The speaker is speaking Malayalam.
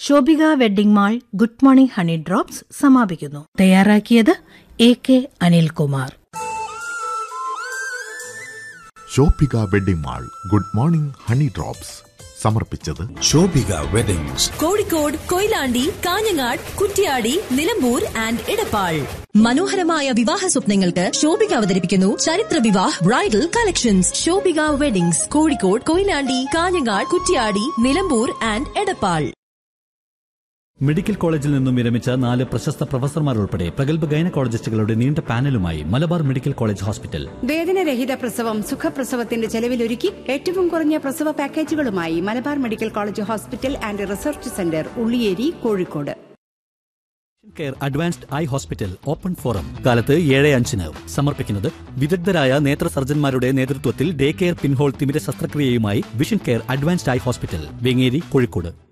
Shobhika wedding mall good morning honey drops സമാപിക്കുന്നു തയ്യാറാക്കിയത് A K Anilkumar Shobhika wedding mall good morning honey drops സമർപ്പിച്ചത് ശോഭിക വെഡിങ്സ് കോഴിക്കോട് കൊയിലാണ്ടി കാഞ്ഞങ്ങാട് കുറ്റ്യാടി നിലമ്പൂർ ആൻഡ് ഇടപ്പാൾ മനോഹരമായ വിവാഹ സ്വപ്നങ്ങൾക്ക് ശോഭിക അവതരിപ്പിക്കുന്നു ചരിത്ര വിവാഹ് bridal collections Shobhika weddings Kozhikode Koyilandy Kanhangad Kuttiady Nilambur and Edappal medical കോളേജിൽ നിന്നും വിരമിച്ച നാല് പ്രശസ്ത പ്രൊഫസർമാർ ഉൾപ്പെടെ പ്രഗത്ഭ ഗൈനക്കോളജിസ്റ്റുകളുടെ നീണ്ട പാനലുമായി മലബാർ മെഡിക്കൽ കോളേജ് ഹോസ്പിറ്റൽ വേദനരഹിത പ്രസവം സുഖപ്രസവത്തിന്റെ ചെലവിലൊരുക്കി ഏറ്റവും കുറഞ്ഞ പ്രസവ പാക്കേജുകളുമായി Malabar medical college hospital and research centre Ulliyeri Kozhikode care advanced eye hospital open forum കാലത്ത് ഏഴ് അഞ്ചിന് സമർപ്പിക്കുന്നത് വിദഗ്ധരായ നേത്ര സർജന്മാരുടെ നേതൃത്വത്തിൽ ഡേ കെയർ പിൻഹോൾ തിമിര ശസ്ത്രക്രിയയുമായി vision care advanced eye hospital Vengeri Kozhikode